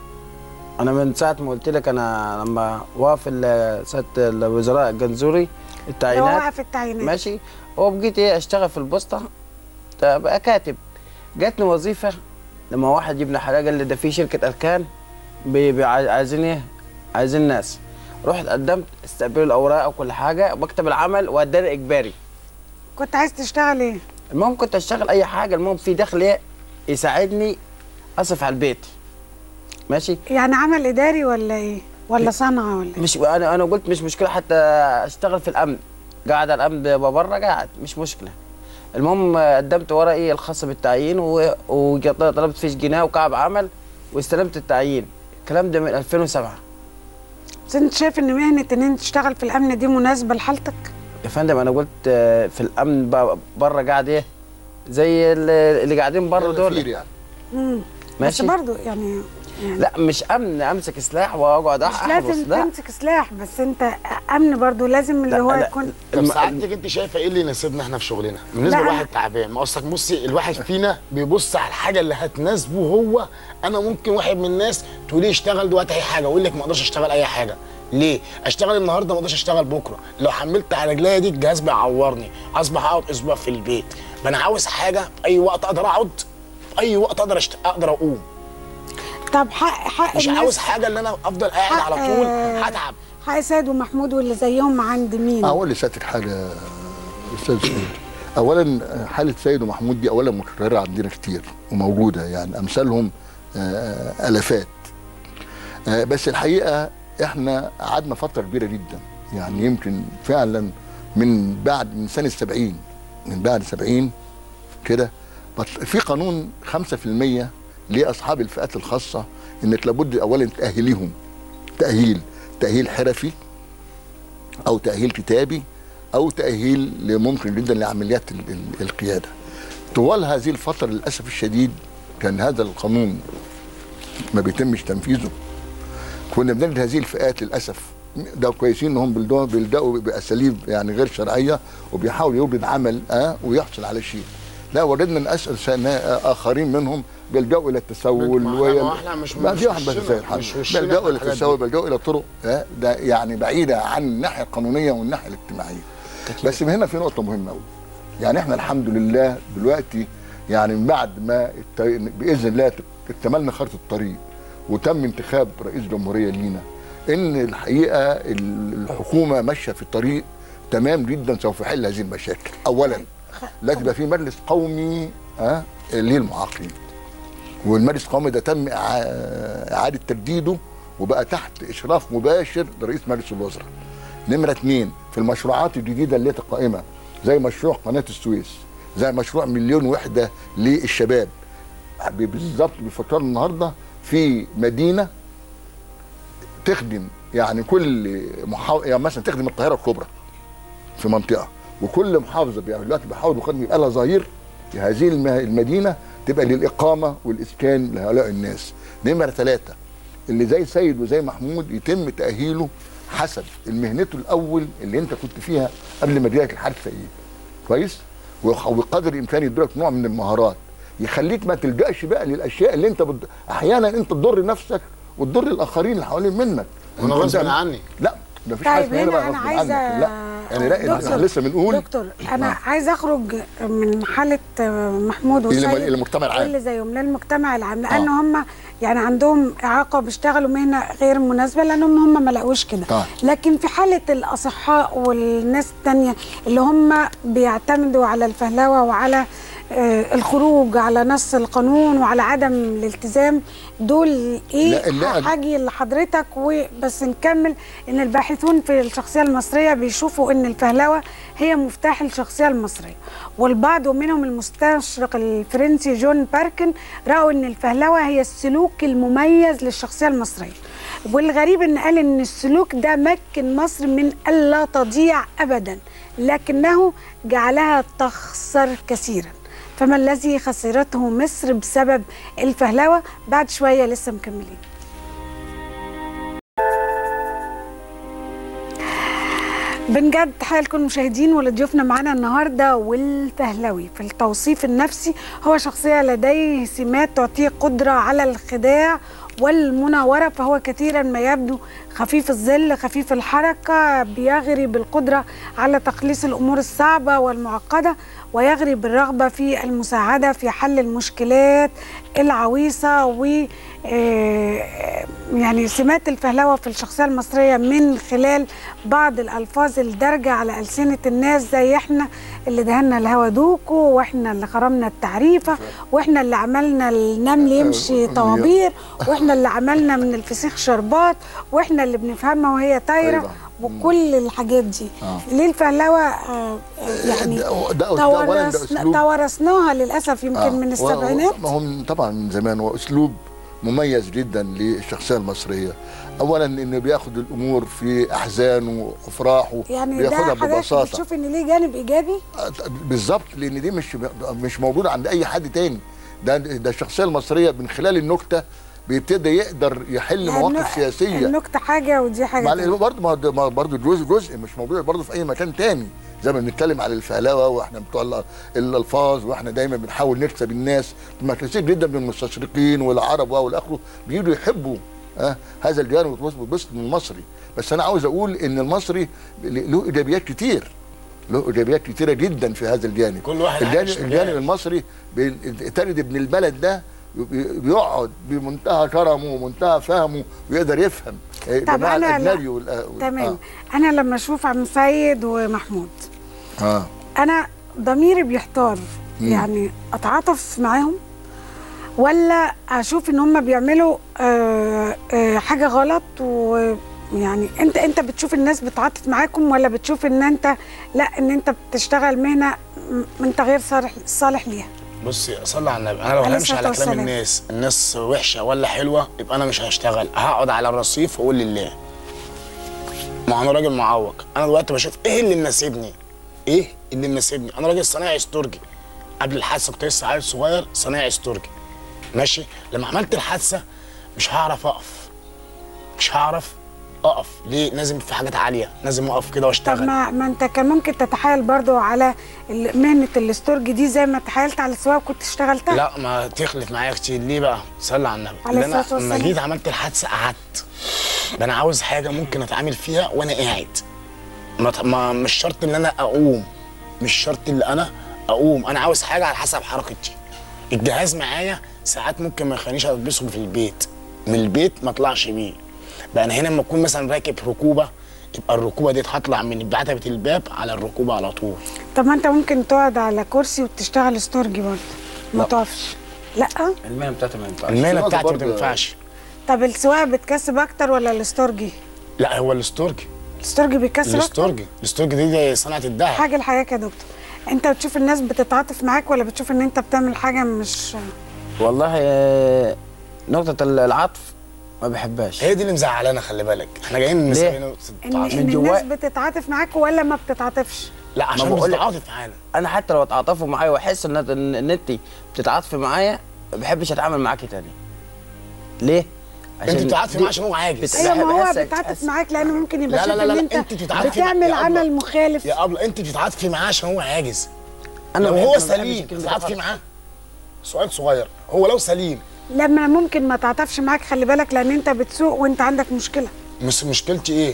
انا من ساعه ما قلت لك انا لما وقف ال- سياده الوزراء الجنزوري لو التعيينات وقف التعيينات ماشي هو بقيت ايه اشتغل في البوسطه بقى كاتب جاتني وظيفه لما واحد يبني حاجه قال لي ده في شركه اركان بي- بي- عايز- عايزين ايه عايزين ناس رحت قدمت استقبلوا الاوراق وكل حاجه بكتب العمل واداني اجباري كنت عايز تشتغل ايه المهم كنت اشتغل اي حاجه المهم في دخل ايه يساعدني اصرف على البيت ماشي يعني عمل اداري ولا ايه ولا صنعه ولا ايه مش انا انا قلت مش مشكله حتى اشتغل في الامن قاعد على الامن بره قاعد مش مشكله المهم قدمت ورقي الخاص بالتعيين و- وطلبت فيش جنيه وكعب عمل واستلمت التعيين الكلام ده من 2007 بس انت شايف ان مهنه ان انت تشتغل في الامن دي مناسبه لحالتك يا فندم انا قلت آه، في الامن بره قاعد ايه زي اللي اللي قاعدين بره كتير دول يعني مم. بس ماشي برضو يعني, يعني لا مش امن امسك سلاح واقعد مش احرس لازم لا تمسك سلاح بس انت امن برضو لازم اللي لا، هو لا. يكون طب الم- سعادتك انت شايفه ايه اللي يناسبنا احنا في شغلنا بالنسبه لا، لواحد تعبان ما اصلك بصي الواحد فينا بيبص على الحاجه اللي هتناسبه هو انا ممكن واحد من الناس تقول لي اشتغل دلوقتي اي حاجه اقول لك ما اقدرش اشتغل اي حاجه ليه اشتغل النهارده ما اقدرش اشتغل بكره لو حملت على رجليا دي الجهاز بيعورني اصبح اقعد اسبوع في البيت فانا عاوز حاجه في اي وقت اقدر اقعد في اي وقت اقدر أشت... اقدر اقوم طب حق حق مش الناس- عاوز حاجه اللي انا افضل قاعد على طول آه، هتعب حق سيد ومحمود واللي زيهم عند مين اقول لسيادتك حاجه استاذ سيد اولا حاله سيد ومحمود دي اولا متكرره عندنا كتير وموجوده يعني امثالهم آه، الافات آه، بس الحقيقه احنا قعدنا فتره كبيره جدا يعني يمكن فعلا من بعد من سنه 70 من بعد 70 كده بط- في قانون 5% لاصحاب الفئات الخاصه انك لابد اولا تاهليهم تاهيل تاهيل حرفي او تاهيل كتابي او تاهيل ممكن جدا لعمليات ال- ال- القياده طوال هذه الفتره للاسف الشديد كان هذا القانون ما بيتمش تنفيذه كنا بنجد هذه الفئات للاسف ده كويسين انهم بيلدوا بيلدقوا باساليب يعني غير شرعيه وبيحاولوا يوجد عمل اه ويحصل على شيء لا وجدنا ناس إنسان- اخرين منهم بيلجأوا الى التسول ما إحنا- ويل- ما إحنا مش- ما مش في واحد بس وشنا- زي الحال مش وشنا بيلجأوا إحنا الى الحاجات التسول دي. بيلجأوا الى طرق آه ده يعني بعيده عن الناحيه القانونيه والناحيه الاجتماعيه بس هنا في نقطه مهمه قوي يعني احنا الحمد لله دلوقتي يعني من بعد ما الت- باذن الله اكتملنا خارطه الطريق وتم انتخاب رئيس جمهوريه لينا ان الحقيقه ال- الحكومه ماشيه في الطريق تمام جدا سوف يحل هذه المشاكل اولا لازم يبقى في مجلس قومي ها للمعاقين والمجلس القومي ده تم إع- اعاده تجديده وبقى تحت اشراف مباشر لرئيس مجلس الوزراء نمره اثنين في المشروعات الجديده اللي قائمه زي مشروع قناه السويس زي مشروع مليون وحده للشباب بالظبط بيفكروا النهارده في مدينه تخدم يعني كل محافظه يعني مثلا تخدم القاهره الكبرى في منطقه وكل محافظه بي- دلوقتي بيحاولوا يخدموا يبقى لها ظهير في هذه الم- المدينه تبقى للاقامه والاسكان لهؤلاء الناس. نمره ثلاثه اللي زي سيد وزي محمود يتم تاهيله حسب مهنته الاول اللي انت كنت فيها قبل ما تجيلك الحادثه ايه. كويس؟ وخ- وقدر الامكان يدرك نوع من المهارات يخليك ما تلجاش بقى للاشياء اللي انت بد... احيانا انت تضر نفسك وتضر الاخرين اللي حوالين منك. وأنا أنت- غصب عني. لا ده فيش حاجه طيب اسمها بقى هنا انا غصب عايزه عنك. لا يعني لا دكتور- احنا لسه بنقول دكتور انا آه. عايزه اخرج من حاله محمود إلى- وسيد إلى المجتمع العام. اللي زيهم للمجتمع العام لان آه. هم يعني عندهم اعاقه وبيشتغلوا مهنه غير مناسبه لانهم هم ما لقوش كده آه. لكن في حاله الاصحاء والناس التانية اللي هم بيعتمدوا على الفهلوه وعلى آه، الخروج على نص القانون وعلى عدم الالتزام دول ايه لا، لا، هاجي لحضرتك وبس نكمل ان الباحثون في الشخصيه المصريه بيشوفوا ان الفهلوه هي مفتاح الشخصيه المصريه والبعض ومنهم المستشرق الفرنسي جون باركن راوا ان الفهلوه هي السلوك المميز للشخصيه المصريه والغريب ان قال ان السلوك ده مكن مصر من الا تضيع ابدا لكنه جعلها تخسر كثيرا فما الذي خسرته مصر بسبب الفهلوه بعد شويه لسه مكملين بنجد تحية لكل المشاهدين واللي ضيوفنا معانا النهارده والفهلوي في التوصيف النفسي هو شخصية لديه سمات تعطيه قدرة على الخداع والمناورة فهو كثيرا ما يبدو خفيف الظل خفيف الحركة بيغري بالقدرة على تخليص الأمور الصعبة والمعقدة ويغري بالرغبة في المساعدة في حل المشكلات العويصة و آه، يعني سمات الفهلوة في الشخصية المصرية من خلال بعض الألفاظ الدارجة على ألسنة الناس زي احنا اللي دهنا الهوا دوكو واحنا اللي خرمنا التعريفة واحنا اللي عملنا النمل يمشي طوابير واحنا اللي عملنا من الفسيخ شربات واحنا اللي بنفهمها وهي طايرة طايرة. وكل الحاجات دي آه. ليه الفهلوة آه، آه، يعني ده- ده- ده أولاً ده تورثنا- أسلوب. تورثناها للأسف يمكن آه. من و- السبعينات و- ما هم طبعا من زمان هو اسلوب مميز جدا للشخصيه المصريه اولا انه بياخد الامور في احزانه وافراحه يعني بياخدها ده حضرتك ببساطه بتشوف ان ليه جانب ايجابي آه، بالظبط لان دي مش مش موجوده عند اي حد تاني ده ده الشخصيه المصريه من خلال النكته بيبتدي يقدر يحل يعني مواقف سياسيه النكته حاجه ودي حاجه مع تانية. العلم برضه ما هو- ما هو برضه جزء جزء مش موجود برضه في اي مكان تاني زي ما بنتكلم على الفهلوه واحنا بتوع ال- الالفاظ واحنا دايما بنحاول نكسب الناس ما كثير جدا من المستشرقين والعرب والاخره بيجوا يحبوا آه هذا الجانب ويتبسط من المصري بس انا عاوز اقول ان المصري له ايجابيات كتير له ايجابيات كتيره جدا في هذا الجانب كل واحد الجانب, عايش الجانب مجال. المصري بي- تجد ابن البلد ده بي- بيقعد بمنتهى كرمه ومنتهى فهمه ويقدر يفهم آه، طب جماعة أنا لا- الاجنبي والأ- وال- تمام انا لما اشوف عم سيد ومحمود اه, آه. انا ضميري بيحتار يعني اتعاطف معاهم ولا اشوف ان هم بيعملوا آه آه حاجه غلط ويعني انت انت بتشوف الناس بتعاطف معاكم ولا بتشوف ان انت لا ان انت بتشتغل مهنه م- انت غير صالح صالح ليها بصي صلي على النبي انا لو عليه همشي الصلاة على كلام والسلام. الناس الناس وحشه ولا حلوه يبقى انا مش هشتغل هقعد على الرصيف واقول لله ما انا راجل معوق انا دلوقتي بشوف ايه اللي مناسبني ايه اللي مناسبني انا راجل صنايعي استرجي قبل الحادثه كنت لسه عيل صغير صنايعي استرجي ماشي لما عملت الحادثه مش هعرف اقف مش هعرف اقف ليه لازم في حاجات عاليه لازم اقف كده طب واشتغل ما, ما انت كان ممكن تتحايل برضو على ال- مهنه الاستورج دي زي ما تحايلت على السواقه وكنت اشتغلتها لا ما تخلف معايا كتير ليه بقى صلي على النبي عليه اللي انا الصلاة لما والسلام. جيت عملت الحادثه قعدت ده انا عاوز حاجه ممكن اتعامل فيها وانا قاعد ما, ت- ما مش شرط ان انا اقوم مش شرط ان انا اقوم انا عاوز حاجه على حسب حركتي الجهاز معايا ساعات ممكن ما يخلينيش البسه في البيت من البيت ما اطلعش بيه بقى انا هنا لما اكون مثلا راكب ركوبه يبقى الركوبه دي هطلع من عتبه الباب على الركوبه على طول طب ما انت ممكن تقعد على كرسي وتشتغل استورجي برضو ما تقفش لا المهنه بتاعتي ما ينفعش المهنه السواقة بتاعتي ما برضه- تنفعش طب السواقه بتكسب اكتر ولا الاستورجي لا هو الاستورجي الاستورجي بيكسب اكتر الاستورجي الاستورجي دي زي صناعه الذهب حاجه لحاجه يا دكتور انت بتشوف الناس بتتعاطف معاك ولا بتشوف ان انت بتعمل حاجه مش والله آه، نقطه العطف ما بحبهاش هي دي اللي مزعلانا خلي بالك احنا جايين من ليه؟ مسكين ان, وتتعاطف. إن من الناس جوا- بتتعاطف معاك ولا ما بتتعاطفش لا عشان بقول لك- بتتعاطف معانا انا حتى لو اتعاطفوا معايا واحس ان ان إن انت بتتعاطفي معايا ما بحبش اتعامل معاكي تاني ليه انت بتتعاطفي دي- معاه عشان هو عاجز بت- ايوه ما هو بحسك- بيتعاطف بحس- معاك لانه ممكن يبقى لا لا شايف لا, لا ان انت انت بتتعاطفي مع- بتعمل يا أبلة. عمل مخالف يا ابله انت بتتعاطفي معاه عشان هو عاجز انا لو بحب- هو ما بحبش سليم الكلمة دي تتعاطفي خالص. معاه سؤال صغير هو لو سليم لما ممكن ما تعاطفش معاك خلي بالك لان انت بتسوق وانت عندك مشكله مش مشكلتي ايه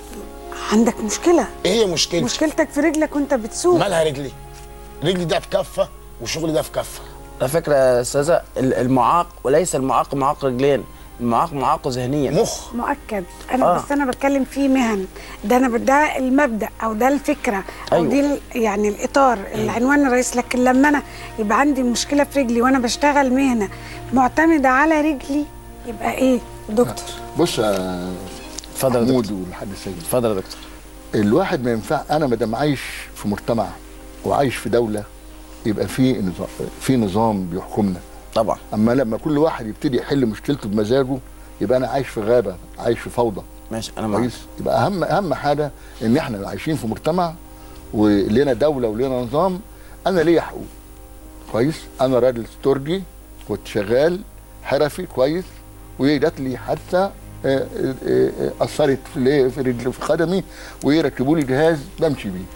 عندك مشكله ايه هي مشكلتي مشكلتك في رجلك وانت بتسوق مالها رجلي رجلي ده في كفه وشغلي ده في كفه على فكره يا استاذه ال- المعاق وليس المعاق معاق رجلين المعاق معاق ذهنيا مخ مؤكد انا آه. بس انا بتكلم في مهن ده انا ب- ده المبدا او ده الفكره او أيوة. دي ال- يعني الاطار العنوان الرئيسي لكن لما انا يبقى عندي مشكله في رجلي وانا بشتغل مهنه معتمده على رجلي يبقى ايه دكتور بص يا اتفضل يا محمود دكتور والحاج السيد اتفضل يا دكتور الواحد ما ينفع انا ما دام عايش في مجتمع وعايش في دوله يبقى في نظام في نظام بيحكمنا طبعا اما لما كل واحد يبتدي يحل مشكلته بمزاجه يبقى انا عايش في غابه عايش في فوضى ماشي انا معاك كويس يبقى اهم اهم حاجه ان احنا عايشين في مجتمع ولنا دوله ولنا نظام انا ليا حقوق كويس انا راجل ستورجي كنت شغال حرفي كويس وجات لي حادثه آه، آه، آه، اثرت في ليه- في رجلي في قدمي ويركبوا لي جهاز بمشي بيه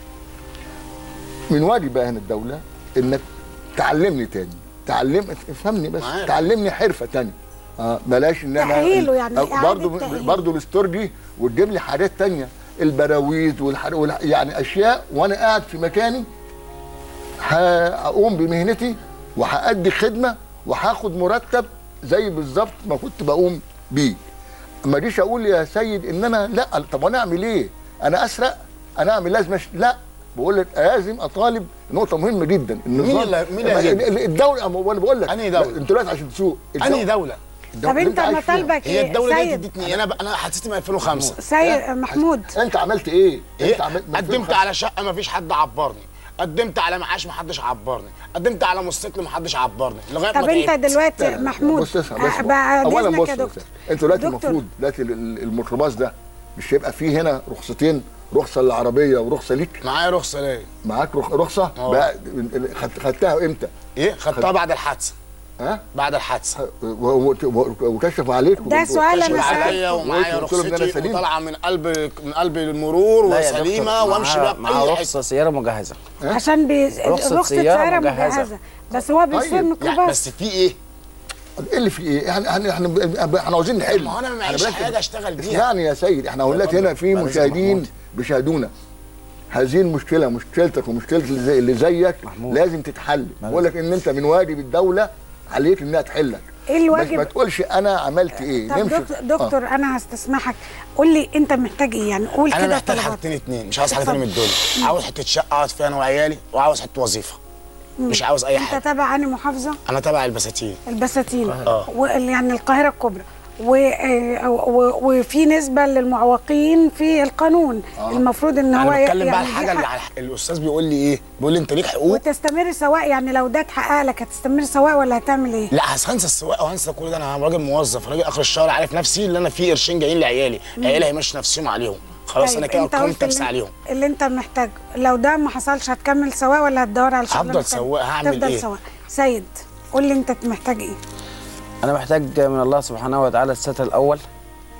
من واجب بقى هنا الدوله انك تعلمني تاني تعلم افهمني بس معاك. تعلمني حرفه تانية اه بلاش ان انا تأهيله يعني، أو إعادة برضه تأهيل. برضه الاستورجي وتجيب لي حاجات تانية البراويز والح... والح... يعني اشياء وانا قاعد في مكاني هقوم بمهنتي وهأدي خدمه وهاخد مرتب زي بالظبط ما كنت بقوم بيه ما جيش اقول يا سيد ان انا لا طب انا اعمل ايه انا اسرق انا اعمل لازم أش... لا بقول لك لازم اطالب نقطه مهمه جدا النظام اللي- مين اللي ال- ال- الدوله أما وانا بقول لك أنهي دولة؟ انت دلوقتي عشان تسوق انهي دوله طب اللي انت عايش فيها. مطالبك هي ايه الدوله دي سيد ادتني انا انا حسيت من 2005 سيد محمود انت عملت ايه؟ ايه انت عملت قدمت على شقه ما فيش حد عبرني قدمت على معاش ما حدش عبرني قدمت على موتوسيكل ما حدش عبرني لغايه طب ما انت تعبت. دلوقتي محمود بص اسمع بص أه، بعد اولا اذنك بص يا بص دكتور انت دلوقتي دكتور. المفروض دلوقتي ال- ال- الميكروباص ده مش هيبقى فيه هنا رخصتين رخصه للعربيه ورخصه ليك معايا رخصه ليه معاك رخ- رخصه اه. بقى ال- خدت- خدتها امتى؟ ايه خدتها بعد الحادثه ها؟ بعد الحادثه و- و- و- وكشفوا عليك ده سؤال كشف أنا سألت. عليا ومعايا وقلت لهم إن أنا رخصتي سليم. وطالعه من قلب من قلب المرور لا يا دكتور، وسليمه وامشي معاه- بقى معاه باي حته رخصه سياره مجهزه عشان بي... رخصة رخصة سيارة سيارة مجهزة. مجهزة بس هو بيسوق طيب. يعني ميكروباص بس في ايه ايه اللي في ايه؟ احنا احنا احنا احنا عاوزين نحل ما هو أنا ما احنا معيش بلاش- حاجة أشتغل بيها. يعني يا سيد احنا هقول لك هنا في معلش يا مشاهدين محمود. بيشاهدونا هذه المشكله مشكلتك ومشكله اللي زي- اللي زيك محمود. لازم تتحل معلش. بقول لك ان انت من واجب الدوله عليك انها تحلك ايه الواجب؟ بس ما تقولش انا عملت ايه طب دكتور, دكتور انا هستسمحك قول لي انت محتاج ايه يعني قول انا كده محتاج طلبات. حاجتين اتنين مش عاوز حاجه تانية من اتفضل. الدنيا عاوز حته شقه اقعد فيها انا وعيالي وعاوز حته وظيفه مش عاوز اي انت حاجه تابع انهي محافظه انا تبع البساتين البساتين آه. و... يعني القاهره الكبرى و... آه، و... وفي نسبه للمعوقين في القانون المفروض ان هو انا بتكلم بقى يعني الحاجه دي اللي حق. على الاستاذ بيقول لي ايه بيقول لي انت ليك حقوق وتستمر سواق يعني لو ده اتحقق لك هتستمر سواق ولا هتعمل ايه؟ لا هس- هنسى السواقه وهنسى كل ده انا راجل موظف راجل اخر الشهر عارف نفسي اللي انا فيه قرشين جايين لعيالي عيالي هيمشي نفسهم عليهم خلاص انا كده انت قمت قلت نفسي اللي, عليهم اللي انت محتاجه لو ده ما حصلش هتكمل سواق ولا هتدور على شغل هفضل سواق، هعمل تفضل ايه؟ سواق سيد قول لي انت محتاج ايه؟ انا محتاج من الله سبحانه وتعالى الستر الاول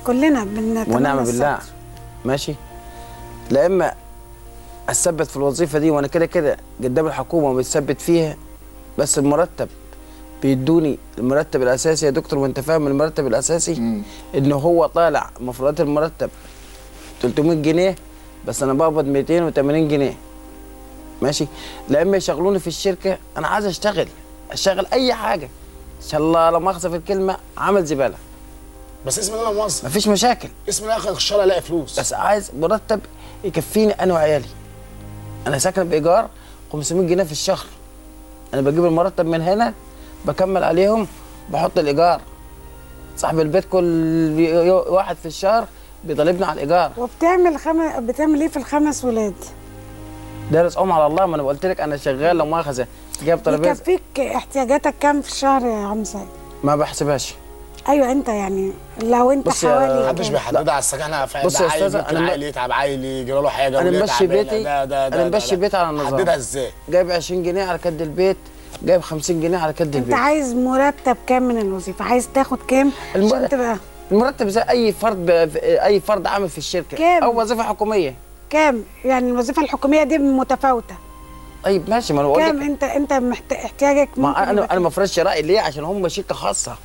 كلنا بنتمنى ونعم بالله الستر. ماشي لا اما اثبت في الوظيفه دي وانا كده كده قدام الحكومه ومتثبت فيها بس المرتب بيدوني المرتب الاساسي يا دكتور وانت فاهم المرتب الاساسي مم. ان هو طالع مفروضات المرتب 300 جنيه بس انا بقبض 280 جنيه ماشي لا اما يشغلوني في الشركه انا عايز اشتغل اشتغل اي حاجه ان شاء الله لا مؤاخذه في الكلمه عمل زباله بس اسم الله موظف مفيش مشاكل اسم الله اخر الشهر الاقي فلوس بس عايز مرتب يكفيني انا وعيالي انا ساكن بايجار 500 جنيه في الشهر انا بجيب المرتب من هنا بكمل عليهم بحط الايجار صاحب البيت كل يو- واحد في الشهر بيطالبني على الايجار وبتعمل خم... بتعمل ايه في الخمس ولاد؟ ده رزقهم على الله ما انا قلت لك انا شغال لو مؤاخذه جايب ترابيزه يكفيك احتياجاتك كام في الشهر يا عم سعيد؟ ما بحسبهاش ايوه انت يعني لو انت بص يا- حوالي محدش كام؟ بيحددها على السكن احنا فاهم بص ده يا عيل أستاذة، ممكن أنا م- عيل يتعب عيل يجري له حاجه أنا وليه ممشي تعبانة، بيتي- ده ده ده أنا ده- ممشي ده. بيتي على النظام. حددها ازاي؟ جايب 20 جنيه على كد البيت جايب 50 جنيه على كد انت البيت عايز مرتب كام من الوظيفه؟ عايز تاخد كام الم- عشان تبقى المرتب زي اي فرد ب- اي فرد عامل في الشركه كام؟ او وظيفه حكوميه كام؟ يعني الوظيفه الحكوميه دي متفاوته طيب ماشي ما انا بقول كام لك انت انت محت... احتياجك ممكن ما انا يبقى انا ما فرضش رايي ليه عشان هم شركه خاصه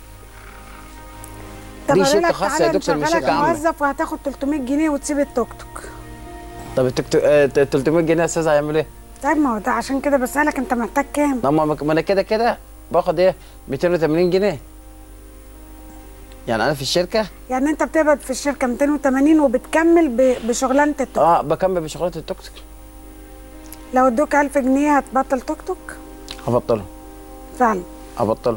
طب دي أقول شركة لك خاصة تعالى يا دكتور، مش نشغلك شركة عامة. موظف وهتاخد 300 جنيه وتسيب التوك توك طب التكتو... آه، 300 جنيه يا استاذ هيعمل ايه؟ طيب ما هو ده عشان كده بسألك انت محتاج كام؟ لما ما انا كده كده باخد ايه 280 جنيه يعني انا في الشركه يعني انت بتقبض في الشركه 280 وبتكمل ب... بشغلانه التوك اه بكمل بشغلات التوك توك لو ادوك 1000 جنيه هتبطل توك توك هبطله فعلا هبطله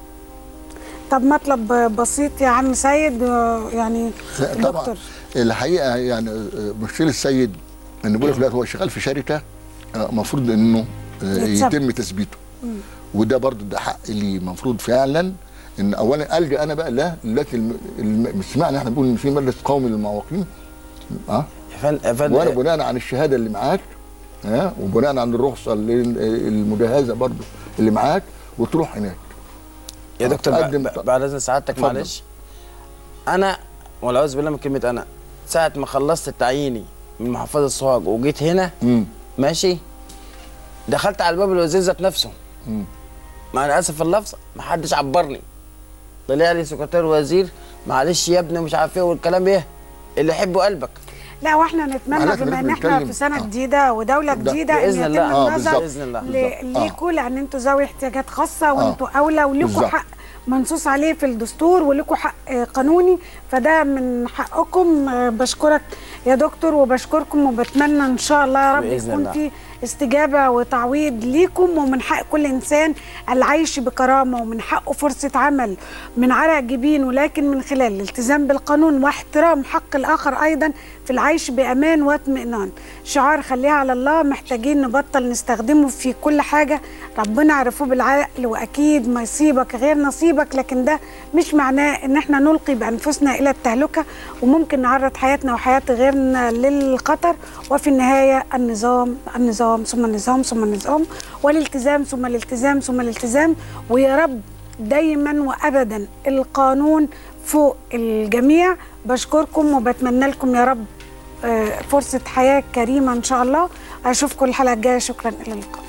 طب مطلب بسيط يا عم سيد آه، يعني لا، طبعا دكتور الحقيقه يعني آه، مشكله السيد ان بقول لك دلوقتي هو شغال في شركه المفروض انه آه، يتثبت. يتم تثبيته وده برضو ده حق لي المفروض فعلا ان اولا الجا انا بقى لا دلوقتي الم- الم- مش سمعنا احنا بنقول ان في مجلس قومي للمواقين اه يا فندم يا فندم وانا بناء عن الشهاده اللي معاك ها وبناء عن الرخصه اللي المجهزه برضو اللي معاك وتروح هناك يا دكتور تقدم- ب- بعد اذن سعادتك اتفضل. معلش انا والعياذ بالله من كلمه انا ساعه ما خلصت تعييني من محافظه سوهاج وجيت هنا امم ماشي دخلت على الباب الوزير ذات نفسه مم. مع انا اسف في اللفظ ما حدش عبرني طلع لي سكرتير وزير معلش يا ابني مش عارف ايه والكلام ايه اللي يحبه قلبك لا واحنا نتمنى معلش بما ان بنتكلم- احنا في سنه آه. جديده ودوله ده جديده بإذن ان الله. يتم آه، النظر بالظبط. بإذن الله. ل- ليكوا لان انتوا ذوي احتياجات خاصه آه. وانتوا اولى وليكوا بالظبط. حق منصوص عليه في الدستور وليكوا حق آه، قانوني فده من حقكم آه، بشكرك يا دكتور وبشكركم وبتمنى ان شاء الله يا رب بإذن يكون الله. في استجابه وتعويض ليكم ومن حق كل انسان العيش بكرامه ومن حقه فرصه عمل من عرق جبين ولكن من خلال الالتزام بالقانون واحترام حق الاخر ايضا في العيش بامان واطمئنان شعار خليها على الله محتاجين نبطل نستخدمه في كل حاجه ربنا عرفوه بالعقل واكيد ما يصيبك غير نصيبك لكن ده مش معناه ان احنا نلقي بانفسنا الى التهلكه وممكن نعرض حياتنا وحياه غيرنا للخطر وفي النهايه النظام النظام ثم النظام ثم النظام والالتزام ثم الالتزام ثم الالتزام ويا رب دايما وابدا القانون فوق الجميع بشكركم وبتمنى لكم يا رب آه، فرصه حياه كريمه ان شاء الله اشوفكم الحلقه الجايه شكرا الى اللقاء